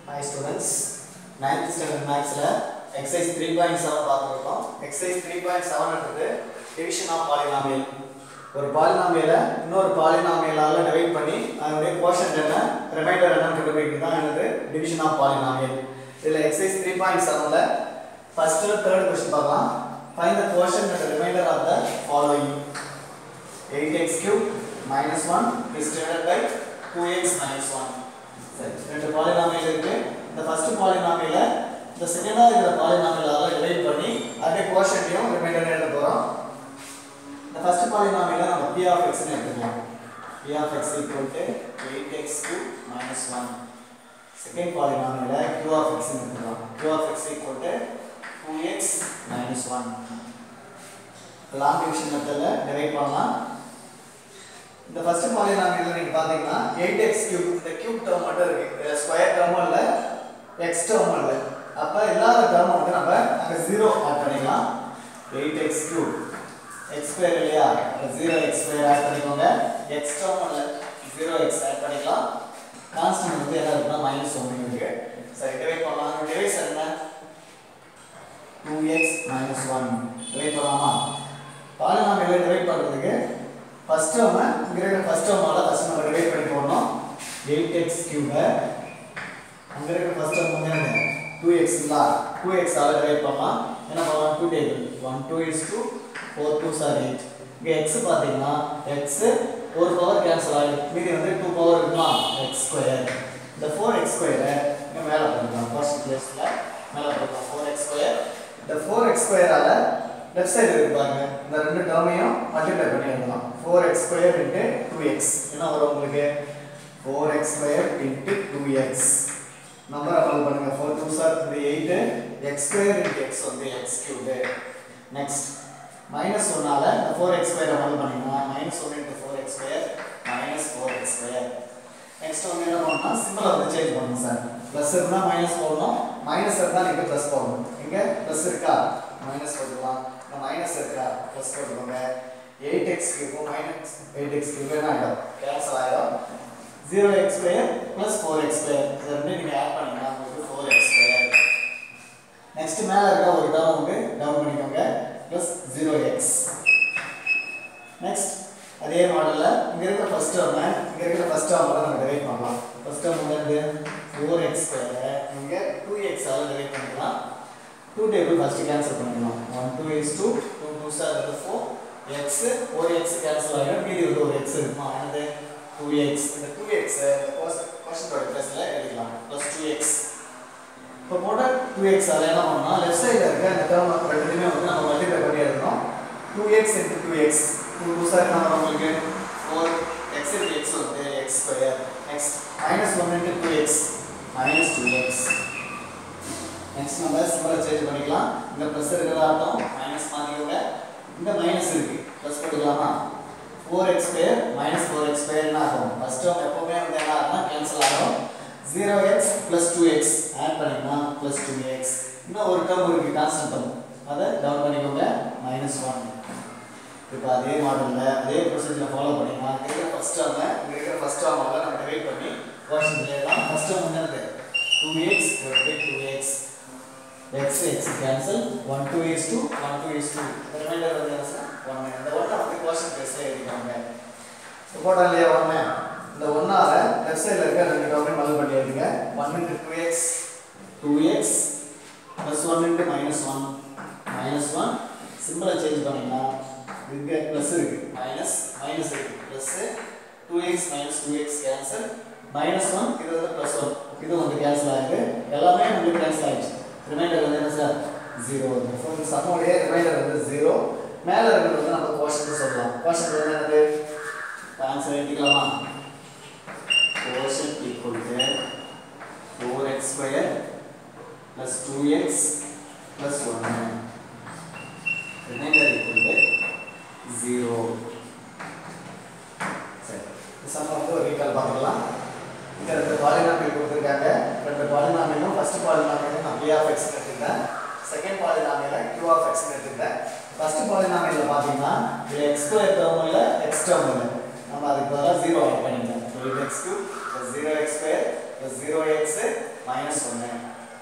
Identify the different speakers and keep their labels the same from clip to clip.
Speaker 1: Hi students ninth standard மேக்ஸில் exercise three point seven பார்த்துருக்கோம் exercise three point செவன்ன்றது division of polynomial ஒரு பாலினாமியலை இன்னொரு பாலினாமியலால் டிவைட் பண்ணி அதனுடைய கோஷன் என்ன ரிமைண்டர் என்னன்னு கண்டுபிடிக்கிறது தான் எனது டிவிஷன் ஆஃப் பாலினாமியல் இதில் எக்ஸசைஸ் த்ரீ பாயிண்ட் செவனில் ஃபஸ்ட்டு தேர்ட் கொஸ்டின் பார்க்கலாம் find the quotient and remainder of the following 8x cube minus 1 is divided by 2x minus 1 சரி ரெண்டு பாலினாமியல் இருக்கு இந்த ஃபர்ஸ்ட் பாலினாமியல இந்த செகண்டா இருக்கிற பாலினாமியலால டிவைட் பண்ணி அதே கோஷன்ட்டையும் ரிமைண்டர் எழுத போறோம் இந்த ஃபர்ஸ்ட் பாலினாமியல நம்ம p of x னு எடுத்துக்கலாம் p of x equal to 8x cube minus 1 second பாலினாமியல q of x னு எடுத்துக்கலாம் q of x equal to 2x minus 1 long division மெத்தட்ல டிவைட் பண்ணலாம் இந்த ஃபர்ஸ்ட் பாலினாமியல் நீங்க பாத்தீங்கன்னா 8x கியூப் இந்த கியூப் டேர்ம் மட்டும் இருக்கு ஸ்கொயர் டேர்மும் இல்ல x டேர்மும் இல்ல அப்ப இல்லாத டேர்ம் வந்து நம்ம அங்க 0 ஆட் பண்ணிக்கலாம் 8x கியூப் x ஸ்கொயர் இல்லையா 0x ஸ்கொயர் ஆட் பண்ணிக்கோங்க x டேர்மும் இல்ல 0x ஆட் பண்ணிக்கலாம் கான்ஸ்டன்ட் வந்து என்ன இருக்குன்னா மைனஸ் ஒன்று இருக்கு சரி டிவைட் பண்ணலாம் டிவைஸ் என்ன 2x minus 1 டிவைட் பண்ணலாமா பாலினாமியலை டிவைட் பண்றதுக்கு ஃபர்ஸ்ட் டேர்ம் இங்க இருக்கிற ஃபர்ஸ்ட் டேர்மால ஃபர்ஸ்ட் நம்ம டிவைட் பண்ணி போடணும் 8x கியூப அங்க இருக்கிற ஃபர்ஸ்ட் டேர்ம் வந்து என்ன 2x இல்ல 2x ஆல டிவைட் பண்ணலாம் என்ன பண்ணலாம் 2 டேபிள் 1 2 is 2 4 2 are 8 இங்க x பாத்தீங்கன்னா x ஒரு பவர் கேன்சல் ஆயிடும் மீதி வந்து 2 பவர் இருக்குமா x ஸ்கொயர் இந்த 4x ஸ்கொயர் இங்க மேல போடலாம் ஃபர்ஸ்ட் பிளேஸ்ல மேல போடலாம் 4x ஸ்கொயர் இந்த 4x ஸ்கொயரால லெஃப்ட் சைடு இருக்கு பாருங்க இந்த ரெண்டு டேர்மையும் மல்டிப்ளை பண்ணி எழுதலாம் 4x ஸ்கொயர் இன்டு 2x என்ன வரும் உங்களுக்கு 4x square into 2x number apply பண்ணுங்க 4 2 சார் இது 8 x ஸ்கொயர் இன்டு x வந்து x கியூப் நெக்ஸ்ட் மைனஸ் ஒன்னால இந்த 4x ஸ்கொயர் அப்ளை பண்ணீங்கன்னா minus one into 4x square minus 4x square next வந்து என்ன பண்ணணும்னா சிம்பிளை வந்து சேஞ்ச் பண்ணணும் சார் ப்ளஸ் இருந்தால் மைனஸ் போடணும் மைனஸ் இருந்தால் நீங்கள் ப்ளஸ் போடணும் இங்கே ப்ளஸ் இருக்கா மைனஸ் போட்டுக்கலாம் இந்த மைனஸ் இருக்கா ப்ளஸ் போட்டுக்கோங்க எயிட் எக்ஸ் கியூபும் மைனஸ் எயிட் எக்ஸ் கியூப் என்ன ஆகிடும் கேன்சல் ஆகிடும் zero x square plus four x square இது ரெண்டு நீங்கள் ஆட் பண்ணிங்கன்னா உங்களுக்கு ஃபோர் எக்ஸ் ஸ்கொயர் நெக்ஸ்ட் மேலே இருக்க ஒரு டேர்ம் வந்து டவுன் பண்ணிக்கோங்க ப்ளஸ் ஜீரோ எக்ஸ் நெக்ஸ்ட் அதே மாடலில் இங்கே இருக்கிற ஃபர்ஸ்ட் டேர்மை இங்கே இருக்கிற ஃபர்ஸ்ட் டேர்ம் நம்ம டிவைட் பண்ணலாம் ஃபர்ஸ்ட் டேர்ம் வந்து ஃபோர் எக்ஸ் ஸ்கொயரை இங்கே டூ எக்ஸால் டிவைட் பண்ணிக்கலாம் டூ டேபிள் ஃபர்ஸ்ட் கேன்சல் பண்ணிக்கலாம் one two is two two two sir வந்து ஃபோர் எக்ஸ் ஒரு எக்ஸ் கேன்சல் ஆகிடும் மீதி வந்து ஒரு எக்ஸ் இருக்குமா என்னது டூ எக்ஸ் இந்த டூ எக்ஸ் இந்த கொஸ்டினோட ப்ளஸில் எழுதிக்கலாம் ப்ளஸ் டூ எக்ஸ் இப்போ போட்ட டூ எக்ஸ் அதில் என்ன பண்ணலாம் லெஃப்ட் சைடில் இருக்க அந்த டேர்ம் ரெண்டுமே வந்து நம்ம மல்டிப்ளை பண்ணி எழுதணும் two x into two x two two sir என்ன வரும் உங்களுக்கு ஃபோர் எக்ஸ் இன்ட்டு எக்ஸ் வந்து x square next minus one into two x minus two x next நம்ம சிம்பிளை சேஞ்ச் பண்ணிக்கலாம் இந்த ப்ளஸ் இருக்கிறதா அர்த்தம் மைனஸ் மாற்றிக்கோங்க இந்த மைனஸ் இருக்கு ப்ளஸ் போட்டுக்கலாமா four x square minus four x square என்ன ஆகும் ஃபர்ஸ்ட் டேர்ம் எப்பவுமே வந்து என்ன ஆகும்னா கேன்சல் ஆகும் zero x plus two x add பண்ணிங்கன்னா ப்ளஸ் டூ எக்ஸ் இன்னும் ஒரு டேர்ம் இருக்கு கான்ஸ்டன்ட் டேர்ம் அதை டவுன் பண்ணிக்கோங்க மைனஸ் ஒன் இப்போ அதே மாடலில் அதே ப்ரொசீஜரை ஃபாலோ பண்ணிங்கன்னா இங்கே இருக்கிற ஃபஸ்ட் டேர்மை இங்கே இருக்கிற ஃபஸ்ட் டேர்மால நம்ம டிவைட் பண்ணி கோஷன் எழுதலாம் ஃபஸ்ட் டேர்ம் என்னது two x two x x x cancel 1 2 is 2 1 2 is 2 the remainder வந்து என்ன சார் 1 இந்த 1 வந்து கோஷன் பிளேஸ்ல எழுதிக்கோங்க போட்டா இல்லையா 1 இந்த 1 ஆல லெஃப்ட் சைடுல இருக்க ரெண்டு டேர்மையும் மல்டிப்ளை பண்ணி எழுதுங்க 1 into 2x 2x plus 1 into minus 1 minus 1 சிம்பிளா சேஞ்ச் பண்ணீங்கன்னா இங்க பிளஸ் இருக்கு மைனஸ் மைனஸ் இருக்கு plus 2x minus 2x cancel minus 1 இது வந்து பிளஸ் 1 இது வந்து கேன்சல் ஆகுது எல்லாமே உங்களுக்கு கேன்சல் ஆயிடுச்சு ரிமைண்டர் வந்து என்ன சார் ஜீரோ வந்து ஸோ இந்த சம்மோடைய ரிமைண்டர் வந்து ஜீரோ மேலே இருக்கிறது வந்து நம்ம கோஷன் சொல்லலாம் கோஷன் வந்து என்னது ஆன்சர் எழுதிக்கலாமா quotient equal to four x square plus two x plus ஒன்று ரிமைண்டர் ஈக்குவல் டு ஜீரோ சரி இந்த சம்ம வந்து ஒரு ரீகால் பார்த்துக்கலாம் இந்த ரெண்டு பாலினாமியல் கொடுத்துருக்காங்க ரெண்டு பாலினாமியலும் ஃபர்ஸ்ட் பாலினாமியலும் நான் p ஆஃப் x எடுத்துக்கிட்டேன் செகண்ட் பாலினாமியல q ஆஃப் x எடுத்துக்கிட்டேன் ஃபர்ஸ்ட் பாலினாமியல்ல பாத்தீங்கன்னா இது x ஸ்கொயர் டேர்ம் இல்ல x டேர்ம் இல்ல நம்ம அதுக்கு பதிலா 0 ஆட் பண்ணிக்கலாம் 8x cube 0x square plus 0x minus 1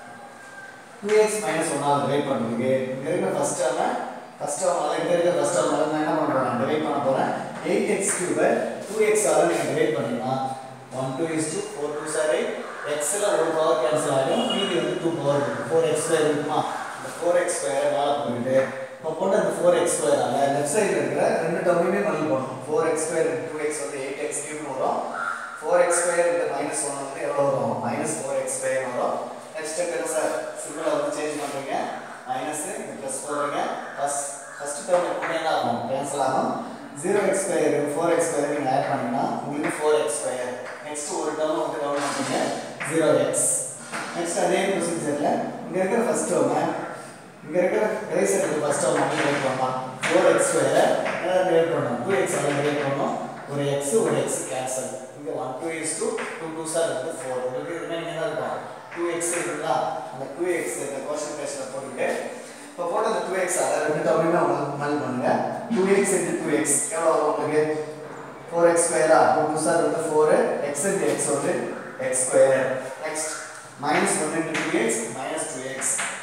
Speaker 1: 2x minus 1 all divide பண்ணுறதுக்கு இங்க இருக்கிற ஃபர்ஸ்ட் டேர்மை ஃபர்ஸ்ட் டேர்ம் ஆல் இங்க இருக்கிற ஃபர்ஸ்ட் டேர்ம் நான் என்ன பண்ண போறேன் டிவைட் பண்ண போறேன் 8x cube 2x ஆல் நீங்க டிவைட் பண்ணீங்கன்னா 1 2 is to 4 2 சார் x ல ஒரு பவர் கேன்சல் ஆகும் மீதி வந்து 2 பவர் இருக்கும் 4x ஸ்கொயர் இருக்குமா இந்த 4x ஸ்கொயர் மேல போயிட்டு இப்போ போட்ட அந்த 4x ஸ்கொயர் ஆல லெஃப்ட் சைடுல இருக்கிற ரெண்டு டேர்மையுமே மல்டி பண்ணணும் 4x ஸ்கொயர் 2x வந்து 8x கியூப் வரும் 4x ஸ்கொயர் இந்த மைனஸ் 1 வந்து எவ்வளவு வரும் மைனஸ் 4x ஸ்கொயர் வரும் நெக்ஸ்ட் ஸ்டெப் என்ன சார் சிம்பிளா வந்து சேஞ்ச் பண்றீங்க மைனஸ் இந்த பிளஸ் போடுறீங்க ஃபர்ஸ்ட் ஃபர்ஸ்ட் டேர்ம் எப்பவுமே என்ன ஆகும் கேன்சல் ஆகும் 0x ஸ்கொயர் 4x ஸ்கொயர் நீங்க ஆட் பண்ணீங்கன்னா உங்களுக்கு 4x ஸ்கொயர் நெக்ஸ்ட் ஒரு டேர்ம் வந்து டவுன் பண்ணுங்க 0x நெக்ஸ்ட் அதே ப்ரொசீஜர்ல இங்க இருக்கிற ஃபர்ஸ்ட் டேர்ம் இங்க இருக்கிற ரைசர் ஃபர்ஸ்ட் டேர்ம் வந்து டிவைட் பண்ணலாம் 4x ஸ்கொயரை டிவைட் பண்ணணும் 2x ஆல டிவைட் பண்ணணும் ஒரு x ஒரு x கேன்சல் இங்க 1 2 is to 2 2 சார் வந்து 4 உங்களுக்கு ரிமைனிங் என்ன இருக்கும் 2x இருக்குங்களா அந்த 2x இந்த கான்சென்ட்ரேஷனை போட்டுட்டு இப்போ போட்ட அந்த 2x ஆல ரெண்டு டேர்மையுமே மல் பண்ணுங்க 2x into 2x எவ்வளவு வரும் உங்களுக்கு 4x ஸ்கொயரா 2 2 சார் வந்து 4 x into x வந்து x square next minus 1 into 2x minus 2x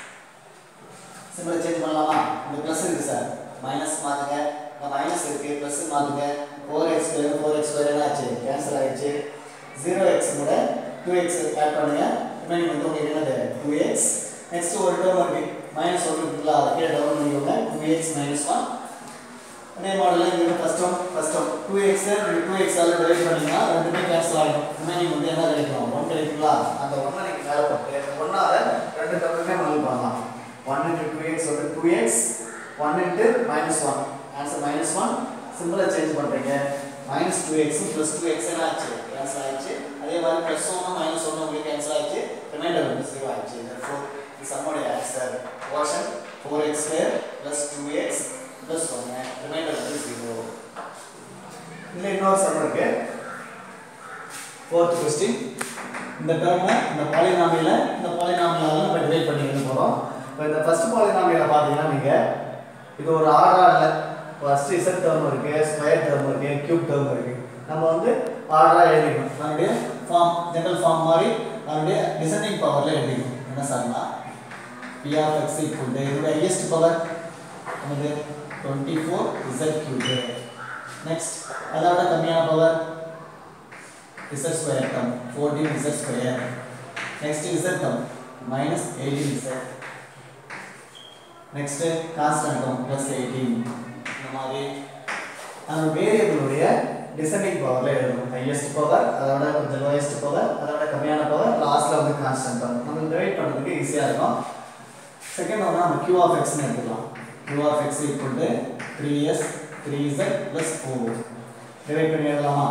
Speaker 1: சிம்பிளா சேஞ்ச் பண்ணலாமா இந்த பிளஸ் இருக்கு சார் மைனஸ் மாத்துங்க இந்த மைனஸ் இருக்கு பிளஸ் மாத்துங்க 4x ஸ்கொயர் 4x ஸ்கொயர் என்ன ஆச்சு கேன்சல் ஆயிடுச்சு 0x கூட 2x ஆட் பண்ணுங்க ரிமைனிங் வந்து உங்களுக்கு என்னது 2x நெக்ஸ்ட் ஒரு டேர்ம் இருக்கு மைனஸ் ஒன்று இருக்குல்ல அதை கீழே டவுன் பண்ணிக்கோங்க 2x மைனஸ் 1 அதே மாடலில் இங்கே first term first term 2x நீங்கள் 2x ஆல் டிவைட் பண்ணீங்கன்னா ரெண்டுமே கேன்சல் ஆகிடும் ரிமைனிங் வந்து என்ன கிடைக்கும் 1 கிடைக்குங்களா அந்த 1 நீங்கள் மேலே போட்டு 1 ஆல ரெண்டு டேர்முமே மல்டி பண்ணலாம் 1 into 2x வந்து 2x 1 into minus 1 answer minus 1 சிம்பிளா சேஞ்ச் பண்றீங்க minus 2x plus 2x என்ன ஆச்சு கேன்சல் ஆயிடுச்சு அதே மாதிரி plus 1 minus 1 உங்களுக்கு கேன்சல் ஆயிடுச்சு ரிமைண்டர் வந்து 0 ஆயிடுச்சு therefore this நம்முடைய answer portion 4x square plus 2x plus 1 remainder வந்து 0 இதுல இன்னொரு சம் இருக்கு ஃபோர்த் கொஸ்டின் இந்த டேர்மை இந்த பாலினாமியல இந்த பாலினாமியலால நம்ம டிவைட் பண்ணி எழுத போறோம் இப்போ இந்த ஃபர்ஸ்ட் பாலினாமியல பாத்தீங்கன்னா நீங்க இது ஒரு ஆர்டரா இல்ல ஃபர்ஸ்ட் இசட் டேர்ம் இருக்கு ஸ்கொயர் டேர்ம் இருக்கு கியூப் டேர்ம் இருக்கு நம்ம வந்து ஆர்டரா எழுதிக்கணும் அதனுடைய ஃபார்ம் ஜெனரல் ஃபார்ம் மாதிரி அதனுடைய டிசைனிங் பவர்ல எழுதிக்கணும் என்ன சார்னா p of x equal to இதோட ஹையஸ்ட் பவர் என்னது 24 z cube நெக்ஸ்ட் அதோட கம்மியான power z square term 14 z square next z term minus 18 z next constant term plus 18 இந்த மாதிரி அந்த வேரியபிளுடைய டிசெண்டிங் பவர்ல எழுதணும் ஹையஸ்ட் பவர் அதோட கொஞ்சம் லோயஸ்ட் பவர் அதோட கம்மியான பவர் லாஸ்ட்ல வந்து கான்ஸ்டன்ட் டர்ம் நம்ம டிவைட் பண்றதுக்கு ஈஸியா இருக்கும் செகண்ட் வந்து நம்ம q of x னு எடுத்துக்கலாம் q of x equal to 3s 3z plus 4 divide பண்ணி எழுதலாமா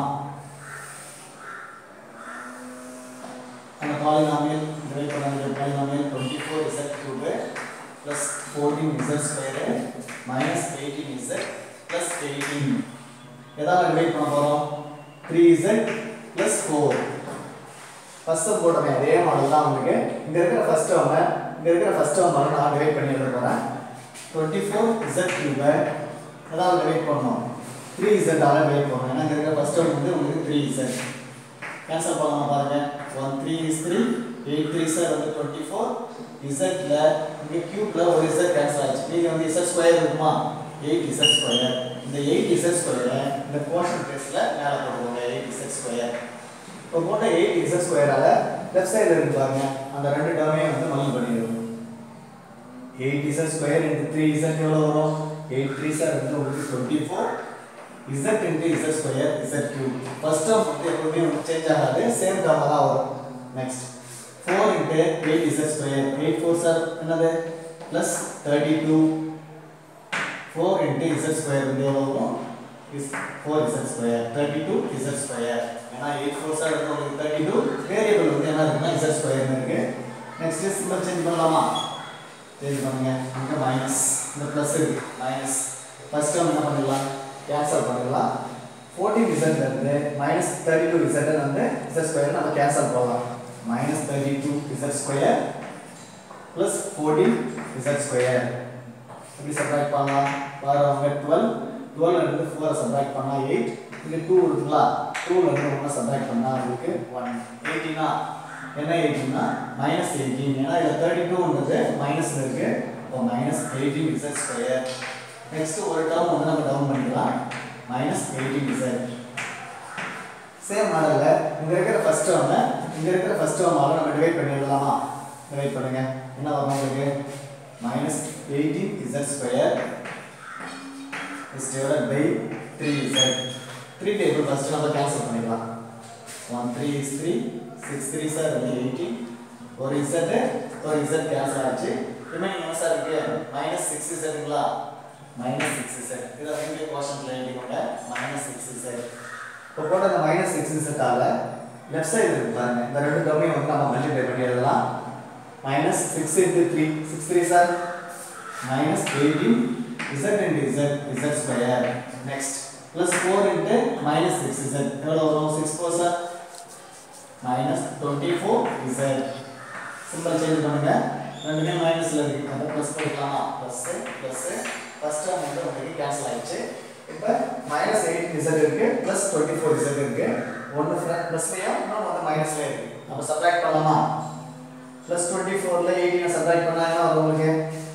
Speaker 1: அந்த பாலினாமியல் டிவைட் பண்ண வேண்டிய polynomial 24z cube plus 14z square minus 18z plus 18 எதால டிவைட் பண்ண போறோம் 3z plus 4 ஃபர்ஸ்ட் போட்டமே அதே மாடல் தான் உங்களுக்கு இங்க இருக்கிற ஃபர்ஸ்ட் டேர்ம் இங்க இருக்கிற ஃபர்ஸ்ட் டேர்ம் வந்து நான் டிவைட் பண்ணி எழுத போறேன் 24z cube எதால டிவைட் பண்ணனும் 3z ஆல டிவைட் பண்ணனும் ஏன்னா இங்க இருக்கிற ஃபர்ஸ்ட் டேர்ம் வந்து உங்களுக்கு 3z கேன்சல் பண்ணலாம் பாருங்க 1 3 is 3 8 3 சார் வந்து 24 z ல இங்க கியூப்ல ஒரு z கேன்சல் ஆச்சு நீங்க வந்து z ஸ்கொயர் இருக்குமா 8 z ஸ்கொயர் இந்த 8 z ஸ்கொயரை இந்த கோஷன் பிளேஸ்ல மேல போடுவோங்க 8 z ஸ்கொயர் இப்போ போட்ட 8 z ஸ்கொயரால லெஃப்ட் சைடுல இருக்கு பாருங்க அந்த ரெண்டு டேர்மையும் வந்து மல்டி பண்ணிடுவோம் 8 z ஸ்கொயர் into 3 z எவ்வளவு வரும் 8 3 சார் வந்து உங்களுக்கு 24 z into z square z cube first term வந்து எப்பவுமே வந்து சேஞ்ச் ஆகாது சேம் டேர்ம் தான் வரும் next 4 into 8 z square 8 4 sir என்னது plus 32 4 into z ஸ்கொயர் வந்து எவ்வளவு வரும் is 4 z square 32 z square ஏன்னா 8 4 சார் வந்து உங்களுக்கு 32 வேரியபிள் வந்து என்ன இருக்குன்னா z ஸ்கொயர் இருக்கு நெக்ஸ்ட் சிம்பிள் சேஞ்ச் பண்ணலாமா சேஞ்ச் பண்ணுங்க அங்க மைனஸ் இந்த பிளஸ் இருக்கு மைனஸ் ஃபர்ஸ்ட் டேர்ம் என்ன பண்ணிடலாம் கேன்சல் பண்ணிடலாம் 14 z இருந்து மைனஸ் 32 z வந்து z ஸ்கொயர் நம்ம கேன்சல் பண்ணலாம் minus 32 z square plus 14 z square எப்படி சப்ராக்ட் பண்ணலாம் பாருங்க 12 12 ல இருந்து 4 சப்ராக்ட் பண்ணா 8 இங்க 2 இருக்குங்களா 2 ல இருந்து 1 சப்ராக்ட் பண்ணா உங்களுக்கு 1 18 ஆ என்ன எயிட்டீன்னா மைனஸ் எயிட்டீன் ஏன்னா இதில் தேர்ட்டி டூன்றது மைனஸில் இருக்கு இப்போ minus eighteen Z square next ஒரு டேர்ம் வந்து நம்ம டவுன் பண்ணிக்கலாம் மைனஸ் எயிட்டீன் இசட் சேம் மாடலில் இங்கே இருக்கிற ஃபர்ஸ்ட் டேர்மை இங்கே இருக்கிற ஃபர்ஸ்ட் டேர்மால நம்ம டிவைட் பண்ணி எழுதலாமா டிவைட் பண்ணுங்க என்ன வரும் உங்களுக்கு minus eighteen Z square is divide by three z three table first நம்ம கேன்சல் பண்ணிக்கலாம் one three is three six three sir வந்து எயிட்டீன் ஒரு இசட்டு ஒரு இசட் கேன்சல் ஆச்சு ரிமைனிங் என்ன சார் இருக்கு மைனஸ் சிக்ஸ் இசட்டுங்களா மைனஸ் சிக்ஸ் இசட் இதை வந்து கோஷன்ல எழுதிக்கோங்க மைனஸ் சிக்ஸ் இசட் இப்போ போட்ட அந்த மைனஸ் சிக்ஸ் இசட்டால லெஃப்ட் சைடு இருக்கு பாருங்க இந்த ரெண்டு டொமைன் வந்து நம்ம மல்டிப்ளை பண்ணி எழுதலாம் minus six into three six three sir minus eighteen z into z z square next plus four into minus six z எவ்வளோ வரும் six four sir minus twenty four z simple change பண்ணுங்க ரெண்டுமே மைனஸ்ல இருக்கு அதை plus போட்டுக்கலாமா plus plus first term வந்து உங்களுக்கு cancel ஆயிடுச்சு இப்போ மைனஸ் எயிட் இசட் இருக்கு ப்ளஸ் டுவெண்ட்டி ஃபோர் இசட் இருக்கு ஒன்று ப்ளஸ்லையும் இன்னொன்று வந்து மைனஸ்ல இருக்கு நம்ம சப்ராக்ட் பண்ணலாமா ப்ளஸ் டுவெண்ட்டி ஃபோரில் எயிட்டீனை சப்ராக்ட் பண்ணா என்ன வரும் உங்களுக்கு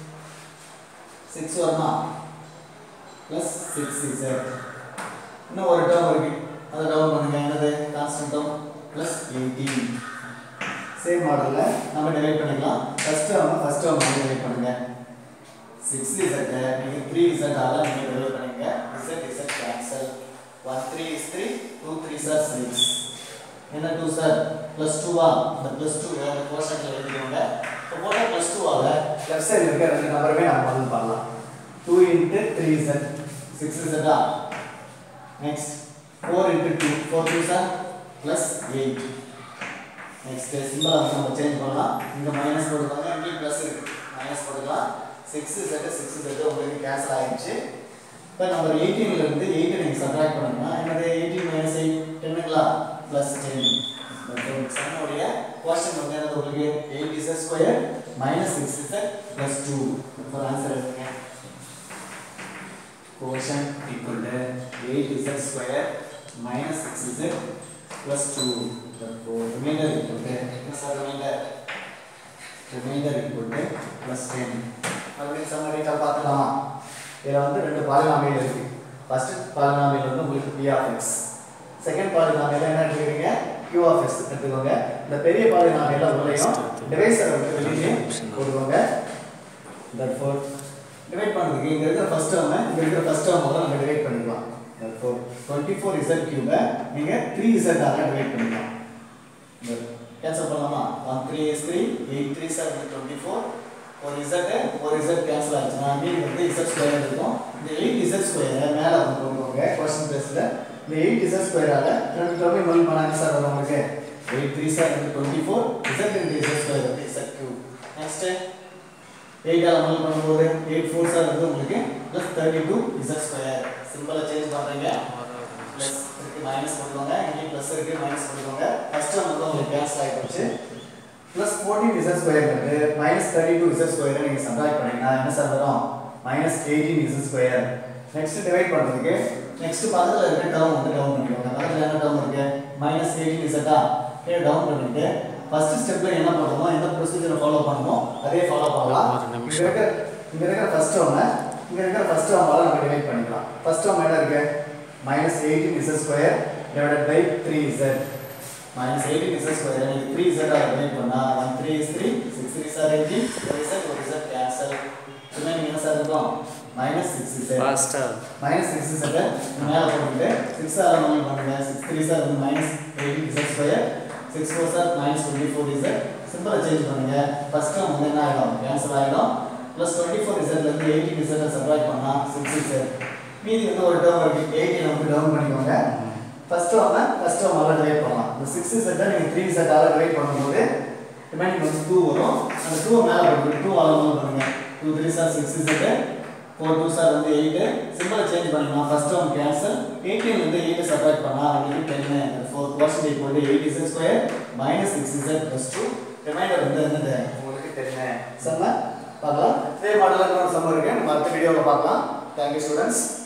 Speaker 1: சிக்ஸ் வருமா ப்ளஸ் சிக்ஸ் இசட் இன்னும் ஒரு டேர்ம் இருக்கு அதை டவுன் பண்ணுங்க என்னது constant term plus eighteen same மாடலில் நம்ம டிவைட் பண்ணிக்கலாம் ஃபர்ஸ்ட் டேர்ம் ஃபர்ஸ்ட் டேர்ம் வந்து டிவைட் பண்ணுங்க சிக்ஸ் இசட்டை நீங்கள் த்ரீ இசட்டால நீங்கள் டிவைட் பண்ணுங்க z z cancel one three is three two three sir six என்ன டூ சார் ப்ளஸ் டூவா இந்த ப்ளஸ் டூ அந்த கோஷனில் எழுதிக்கோங்க இப்போ போட்டால் ப்ளஸ் டூவால் லெஃப்ட் சைடில் இருக்க ரெண்டு நம்பருமே நம்ம முதல் பண்ணலாம் two into three z six இசட்டா next four into two four two sir plus eight next simply வந்து நம்ம சேஞ்ச் பண்ணலாம் இங்கே மைனஸ் போட்டுக்கோங்க இங்கேயும் ப்ளஸ் இருக்கு மைனஸ் போட்டுக்கலாம் சிக்ஸ் செட்டு சிக்ஸ் செட்டு உங்களுக்கு கேன்சல் ஆயிடுச்சு இப்போ நம்பர் எயிட்டீன்ல இருந்து எயிட்டை நீங்கள் சப்ராக்ட் பண்ணுங்கன்னா என்னது எயிட்டீன் மைனஸ் எயிட் டென்னுங்களா ப்ளஸ் டென் சம்முடைய கோஷன் வந்து என்னது உங்களுக்கு eight z square minus six z plus two இப்போ ஆன்சர் எழுதுங்க quotient equal to eight z square minus six z plus 2 therefore remainder equal to plus or remainder remainder equal to plus 10 மறுபடியும் summary கால் பார்த்துக்கலாமா இதில் வந்து ரெண்டு polynomial இருக்கு first polynomial வந்து உங்களுக்கு p of x second polynomial என்ன எடுத்துக்கிறீங்க q of x எடுத்துக்கோங்க இந்த பெரிய பாலினாமியல் உள்ளேயும் டிவைசரை வந்து வெளியே போடுவாங்க therefore டிவைட் பண்ணுறதுக்கு இங்க இருக்கிற ஃபர்ஸ்ட் டேர்ம் இங்க இருக்கிற ஃபர்ஸ்ட் டேர்ம் முதல்ல நம்ம டிவைட் பண்ணிக்கலாம் therefore 24 z cube நீங்க 3 z ஆல டிவைட் பண்ணிக்கலாம் கேன்சல் பண்ணலாமா 1 3 is 3 8 3 சார் 24 ஒரு z ஒரு z கேன்சல் ஆச்சுன்னா மீதி வந்து z ஸ்கொயர் இருக்கும் இந்த 8 z ஸ்கொயர் மேல வந்து போடுவாங்க क्वेश्चन பேஸ்ல இந்த 8 z ஸ்கொயர் ஆல ரெண்டு டேர்மே மல்டி பண்ணாங்க சார் வரும் உங்களுக்கு 8 3 sir 24 z into z square வந்து z cube நெக்ஸ்ட் 8 ஆல மல்டி பண்ணும்போது 8 4 சார் வந்து உங்களுக்கு plus 32 z square simply change பண்றீங்க பிளஸ் இருக்கு மைனஸ் போட்டுக்கோங்க இங்கே பிளஸ் இருக்கு மைனஸ் போட்டுக்கோங்க ஃபர்ஸ்ட் டேர்ம் வந்து உங்களுக்கு கேன்சல் ஆகி போச்சு பிளஸ் ஃபோர்டீன் இசட் ஸ்கொயர் வந்து மைனஸ் தேர்ட்டி டூ இசட் ஸ்கொயரை நீங்கள் சப்ராக்ட் பண்ணீங்கன்னா என்ன சார் வரும் minus eighteen Z square next divide பண்ணுறதுக்கு நெக்ஸ்ட் பக்கத்தில் இருக்க டேர்ம் வந்து டவுன் பண்ணிக்கோங்க பக்கத்தில் என்ன டேர்ம் இருக்கு மைனஸ் எயிட்டீன் இசட்டா கீழே டவுன் பண்ணிட்டு ஃபர்ஸ்ட் ஸ்டெப்ல என்ன பண்ணுமோ எந்த ப்ரொசீஜரை ஃபாலோ பண்ணுமோ அதே ஃபாலோ பண்ணலாம்
Speaker 2: ஒரு நிமிஷம்.
Speaker 1: இங்க இருக்க இங்க இருக்கிற ஃபர்ஸ்ட் டேர்மை இங்க இருக்கிற ஃபர்ஸ்ட் டேர்மால நம்ம டிவைட் பண்ணிக்கலாம் ஃபர்ஸ்ட் டேர்ம் என்ன இருக்கு minus eighteen Z square divided by three Z minus eighteen Z square எனக்கு த்ரீ இசட் ஆக டிவைட் பண்ணா one three is three six three sir eighteen ஒரு இசட் ஒரு இசட் கேன்சல் ரிமைனிங் என்ன சார் இருக்கும் மைனஸ் சிக்ஸ் இசட்
Speaker 2: ஃபாஸ்டா
Speaker 1: minus six இசட்டை மேலே போட்டுட்டு சிக்ஸ் ஆர் மல்டி பண்ணுங்க சிக்ஸ் த்ரீ சார் வந்து minus eighteen Z square six four sir minus twenty four Z சிம்பிளாக சேஞ்ச் பண்ணுங்க ஃபர்ஸ்ட் டேர்ம் வந்து என்ன ஆகிடும் கேன்சல் ஆகிடும் ப்ளஸ் டுவெண்ட்டி ஃபோர் இசட்லேருந்து எயிட்டீன் இசட்டை சப்ராக்ட் பண்ணால் சிக்ஸ் இசட் மீதி வந்து ஒரு டேர்ம் இருக்கு எயிட்டீன் வந்து டவுன் பண்ணிக்கோங்க ஃபர்ஸ்ட் டேர்மை ஃபர்ஸ்ட் டேர்ம் ஆல டிவைட் பண்ணலாம் இந்த சிக்ஸ் இசட்டை நீங்கள் த்ரீ இசட்டால டிவைட் பண்ணும்போது ரிமைனிங் வந்து டூ வரும் அந்த டூ மேலே போட்டு டூ ஆல மூவ் பண்ணுங்க two three sir six Z four two sir வந்து எயிட்டு சிம்பிளை சேஞ்ச் பண்ணிக்கலாம் ஃபர்ஸ்ட் டேர்ம் கேன்சல் எயிட்டீன் வந்து எயிட்டை சப்ராக்ட் பண்ணால் உங்களுக்கு டென்னு ஃபோர் பர்சன்டேஜ் போட்டு eight Z square minus six Z plus two remainder வந்து என்னது உங்களுக்கு டென்னு செம்ம பார்க்கலாம் இதே மாடலில் இன்னொரு சம்மர் இருக்கு நம்ம அடுத்த வீடியோவில் பார்க்கலாம் தேங்க்யூ ஸ்டூடெண்ட்ஸ்